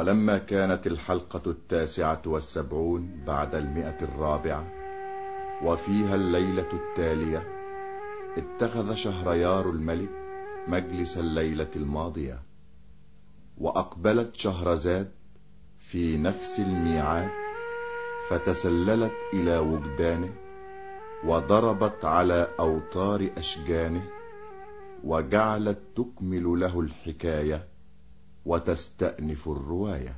ولما كانت الحلقة التاسعة والسبعون بعد المئة الرابعة وفيها الليلة التالية اتخذ شهريار الملك مجلس الليلة الماضية وأقبلت شهرزاد في نفس الميعاد فتسللت إلى وجدانه وضربت على أوتار أشجانه وجعلت تكمل له الحكاية وتستأنف الرواية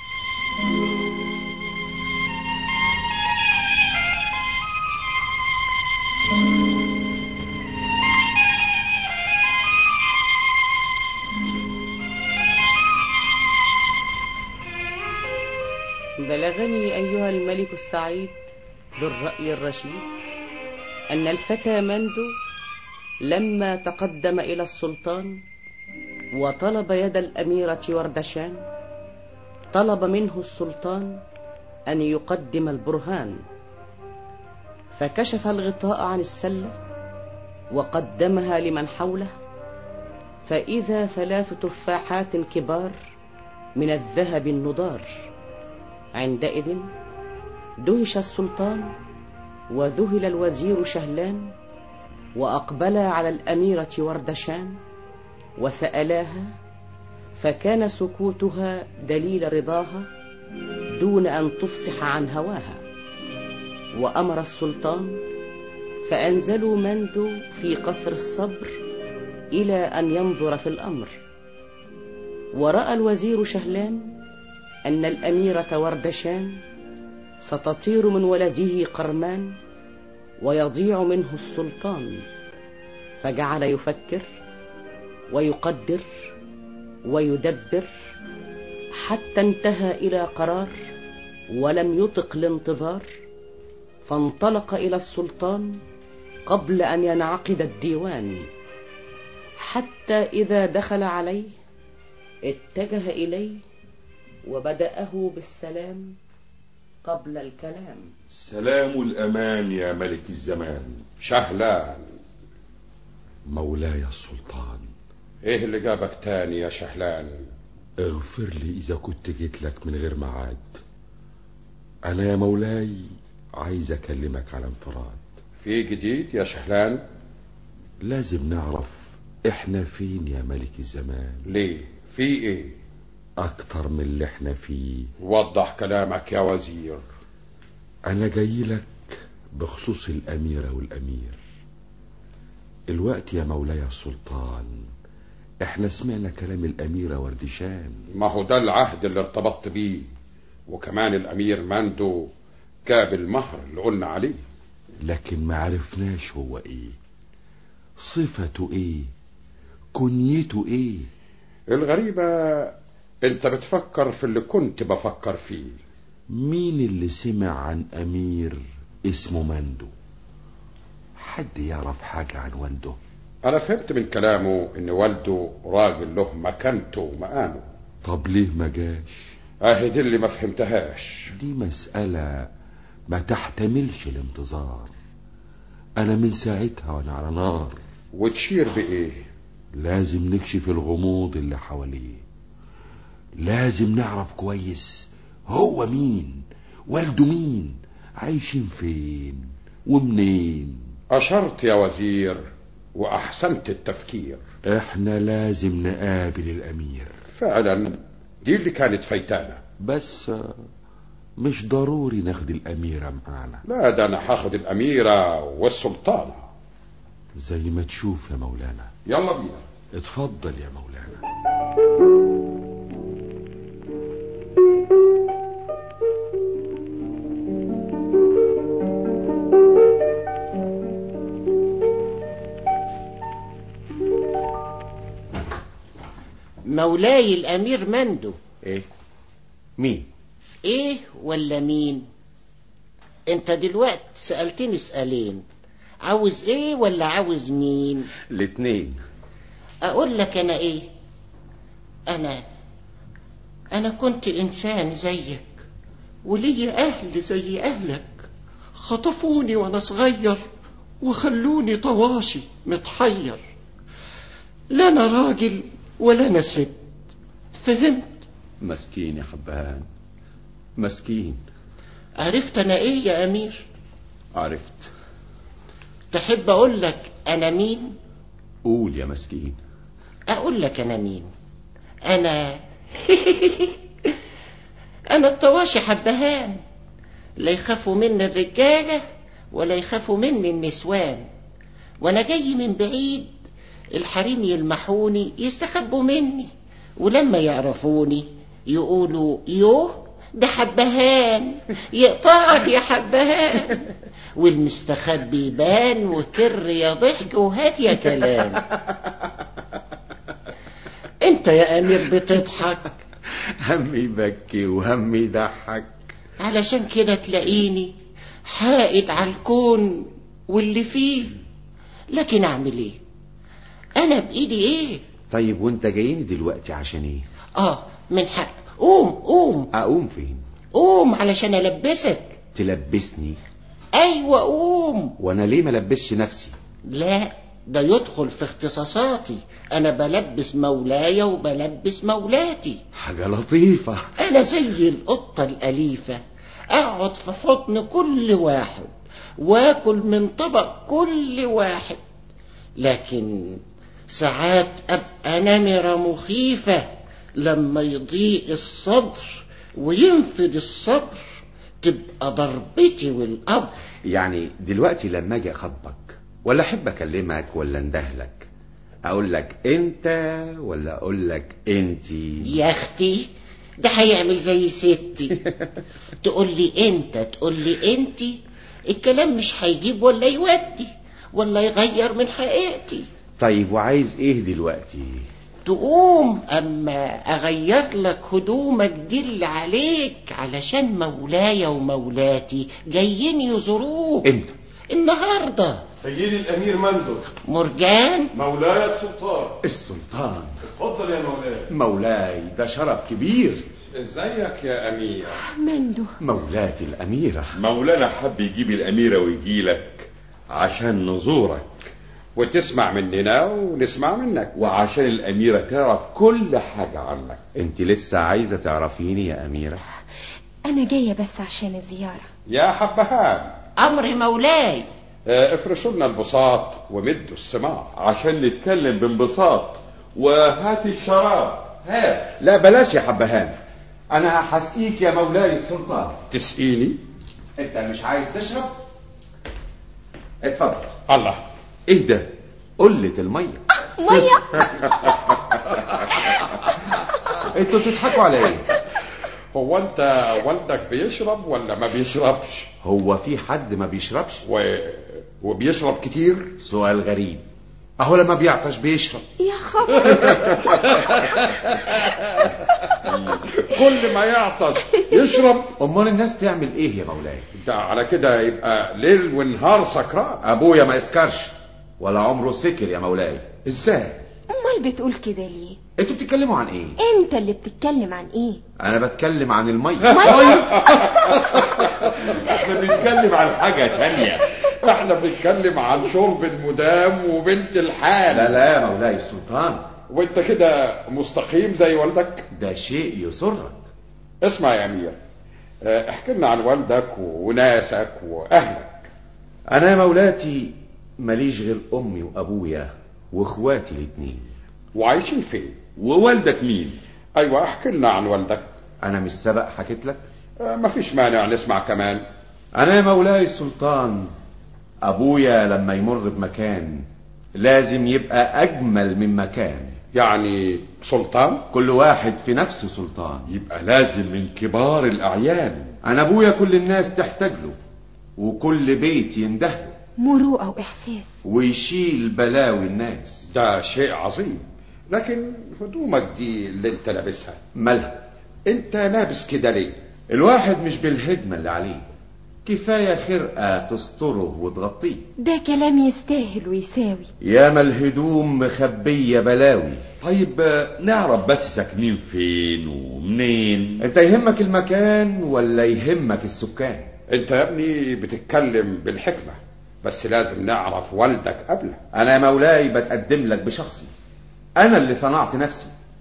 بلغني أيها الملك السعيد ذو الرأي الرشيد أن الفتى مندو لما تقدم إلى السلطان وطلب يد الأميرة وردشان طلب منه السلطان أن يقدم البرهان فكشف الغطاء عن السلة وقدمها لمن حوله فإذا ثلاث تفاحات كبار من الذهب النضار عندئذ دهش السلطان وذهل الوزير شهلان وأقبلا على الأميرة وردشان وسألاها فكان سكوتها دليل رضاها دون أن تفصح عن هواها وأمر السلطان فأنزلوا مندو في قصر الصبر إلى أن ينظر في الأمر ورأى الوزير شهلان أن الأميرة وردشان ستطير من ولده قرمان ويضيع منه السلطان فجعل يفكر ويقدر ويدبر حتى انتهى إلى قرار ولم يطق الانتظار فانطلق إلى السلطان قبل أن ينعقد الديوان حتى إذا دخل عليه اتجه إليه وبدأه بالسلام قبل الكلام سلام الأمان يا ملك الزمان شهلان مولاي السلطان ايه اللي جابك تاني يا شهلان اغفر لي إذا كنت جيت لك من غير ميعاد أنا يا مولاي عايز أكلمك على انفراد في جديد يا شهلان لازم نعرف إحنا فين يا ملك الزمان ليه في ايه أكتر من اللي إحنا فيه وضح كلامك يا وزير أنا جاي لك بخصوص الأميرة والأمير الوقت يا مولاي السلطان احنا سمعنا كلام الأميرة وردشان ما هو ده العهد اللي ارتبطت بيه وكمان الأمير ماندو جاب المهر اللي قلنا عليه لكن ما عرفناش هو ايه صفته ايه كنيته ايه الغريبة انت بتفكر في اللي كنت بفكر فيه مين اللي سمع عن أمير اسمه مندو حد يعرف حاجة عن والده انا فهمت من كلامه ان والده راجل له مكانته ومقامه طب ليه ما جاش اهي دي اللي ما فهمتهاش دي مسألة ما تحتملش الانتظار أنا من ساعتها وأنا على نار وتشير بايه لازم نكشف الغموض اللي حواليه لازم نعرف كويس هو مين والده مين عايشين فين ومنين اشرت يا وزير واحسنت التفكير احنا لازم نقابل الامير فعلا دي اللي كانت فايتانا بس مش ضروري ناخد الاميرة معانا لا ده انا هاخد الاميرة والسلطانة زي ما تشوف يا مولانا يلا بينا اتفضل يا مولانا مولاي الأمير مندو ايه مين إيه ولا مين أنت دلوقتي سألتني سؤالين عاوز إيه ولا عاوز مين الاتنين أقول لك أنا إيه أنا أنا كنت إنسان زيك ولي أهل زي أهلك خطفوني وأنا صغير وخلوني طواشي متحير لا أنا راجل ولا أنا ست فهمت مسكين يا حبان مسكين عرفت انا ايه يا امير عرفت تحب اقول لك انا مين قول يا مسكين اقول لك انا مين انا انا الطواشي حبهان لا يخافوا مني الرجاله ولا يخافوا مني النسوان وانا جاي من بعيد الحريم يلمحوني يستخبوا مني ولما يعرفوني يقولوا يوه ده حبهان يقطعك يا حبهان والمستخبي يبان وكر يا ضحك وهات يا كلام انت يا امير بتضحك همي يبكي وهمي يضحك علشان كده تلاقيني حائد على الكون واللي فيه لكن اعمل ايه انا بايدي ايه طيب وانت جايني دلوقتي عشان ايه اه من حق قوم قوم اقوم فين قوم علشان البسك تلبسني ايوه قوم وانا ليه ما لبسش نفسي لا ده يدخل في اختصاصاتي انا بلبس مولاي وبلبس مولاتي حاجة لطيفة انا زي القطة الاليفة اقعد في حضن كل واحد واكل من طبق كل واحد لكن ساعات ابقى نمرة مخيفة لما يضيق الصدر وينفد الصبر تبقى ضربتي والقبر يعني دلوقتي لما اجي اخطبك ولا احب اكلمك ولا اندهلك اقول لك انت ولا اقول لك انتي يا اختي ده هيعمل زي ستي تقول لي انت تقول لي انتي الكلام مش هيجيب ولا يودي ولا يغير من حقيقتي طيب وعايز ايه دلوقتي تقوم اما اغير لك هدومك دي اللي عليك علشان مولاي ومولاتي جايين يزوروك امتى النهارده سيدي الامير مندو مرجان مولاي السلطان السلطان اتفضل يا مولاي مولاي ده شرف كبير ازيك يا امير مندو مولاتي الاميرة مولانا حب يجيب الأميرة ويجيلك عشان نزورك وتسمع مننا ونسمع منك وعشان الأميرة تعرف كل حاجة عنك انت لسه عايزة تعرفيني يا اميرة أنا جاية بس عشان الزيارة يا حبهان امر مولاي آه، افرشوا لنا البساط ومدوا السماع عشان نتكلم بانبساط وهات الشراب هات لا بلاش يا حبهان انا هسقيك يا مولاي السلطان تسقيني انت مش عايز تشرب اتفضل الله ايه ده قلة المية مية انتوا بتضحكوا على ايه هو انت والدك بيشرب ولا ما بيشربش هو في حد ما بيشربش و... وبيشرب كتير سؤال غريب اهو لما بيعطش بيشرب يا خبر كل ما يعطش يشرب امال الناس تعمل ايه يا مولاي ده على كده يبقى ليل ونهار سكران ابويا ما يسكرش ولا عمره سكر يا مولاي ازاي أمال بتقول كده ليه انتوا بتتكلموا عن ايه أنت اللي بتتكلم عن إيه انا بتكلم عن المية مية احنا بنتكلم عن حاجة تانية احنا بنتكلم عن شرب المدام وبنت الحال لا لا يا مولاي السلطان وانت كده مستقيم زي والدك ده شيء يسرك اسمع يا امير اه، احكي لنا عن والدك وناسك واهلك انا يا مولاتي ماليش غير امي وابويا واخواتي الاتنين وعايشين فين ووالدك مين ايوه احكي لنا عن والدك انا مش سبق حكيت لك اه، مفيش مانع نسمع كمان انا يا مولاي السلطان ابويا لما يمر بمكان لازم يبقى اجمل من مكان يعني سلطان كل واحد في نفسه سلطان يبقى لازم من كبار الأعيان انا ابويا كل الناس تحتاج له وكل بيت يندهله مروءة وإحساس ويشيل بلاوي الناس ده شيء عظيم لكن هدومك دي اللي انت لابسها مالها انت لابس كده ليه الواحد مش بالهدمة اللي عليه كفاية خرقة تستره وتغطيه ده كلام يستاهل ويساوي ياما الهدوم مخبية بلاوي طيب آه، نعرف بس ساكنين فين ومنين انت يهمك المكان ولا يهمك السكان انت يا ابني بتتكلم بالحكمة بس لازم نعرف والدك قبله انا يا مولاي بتقدم لك بشخصي انا اللي صنعت نفسي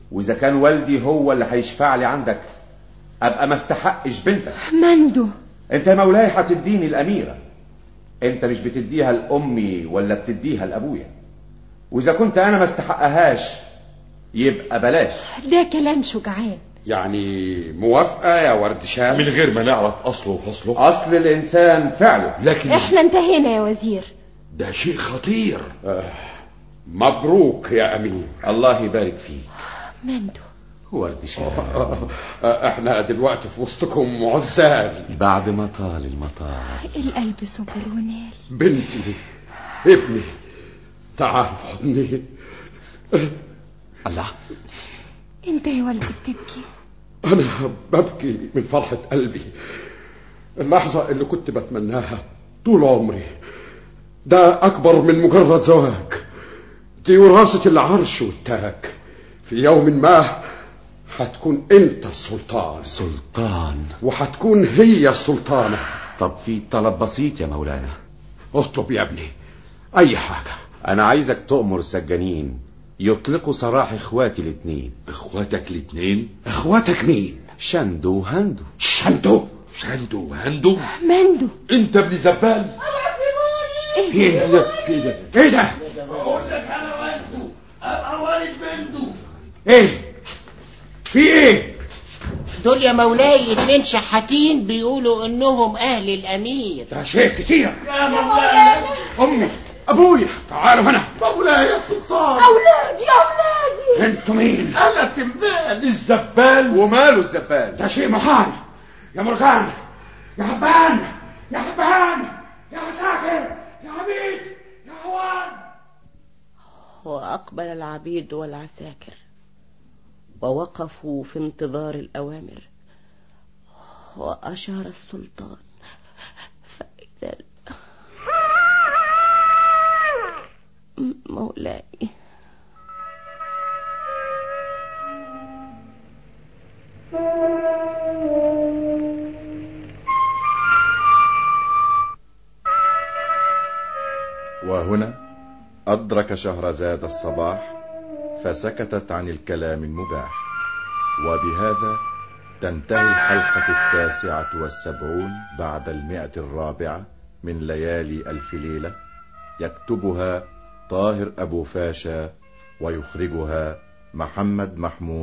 واذا كان والدي هو اللي هيشفع لي عندك ابقى ما استحقش بنتك مندو انت يا مولاي هتديني الاميره انت مش بتديها لامي ولا بتديها لابويا واذا كنت انا ما استحقهاش يبقى بلاش ده كلام شجعان يعني موافقة يا ورد شام من غير ما نعرف اصله وفصله اصل الانسان فعله لكن احنا انتهينا يا وزير ده شيء خطير مبروك يا أمير الله يبارك فيه مندو ورد شام احنا دلوقتي في وسطكم عزال بعد ما طال المطار القلب صبر ونال بنتي ابني تعال في حضني الله انت يا والدي بتبكي أنا ببكي من فرحة قلبي اللحظة اللي كنت بتمناها طول عمري ده أكبر من مجرد زواج دي وراثة العرش والتاج في يوم ما هتكون أنت السلطان سلطان وهتكون هي السلطانة طب في طلب بسيط يا مولانا اطلب يا ابني أي حاجة انا عايزك تؤمر السجانين يطلقوا سراح اخواتي الاتنين اخواتك الاتنين إخواتك مين؟ شندو وهندو شندو شندو وهندو مندو انت ابن زبال في ايه ده؟ في ايه ده؟ ايه ده؟ ايه؟ في ايه؟ دول يا مولاي اتنين شحاتين بيقولوا انهم اهل الامير ده شيء كتير يا مولانا امي ابويا تعالوا هنا مولاي يا سلطان اولادي اولادي انتوا مين؟ انا تنبال الزبال وماله الزفال ده شيء محال يا مرجان يا حبان يا حبان يا عساكر يا عبيد يا عوان وأقبل العبيد والعساكر ووقفوا في انتظار الأوامر وأشار السلطان فإذا ال- مولاي وهنا أدرك شهرزاد الصباح فسكتت عن الكلام المباح وبهذا تنتهي الحلقة التاسعة والسبعون بعد المئة الرابعة من ليالي ألف ليلة يكتبها طاهر أبو فاشا ويخرجها محمد محمود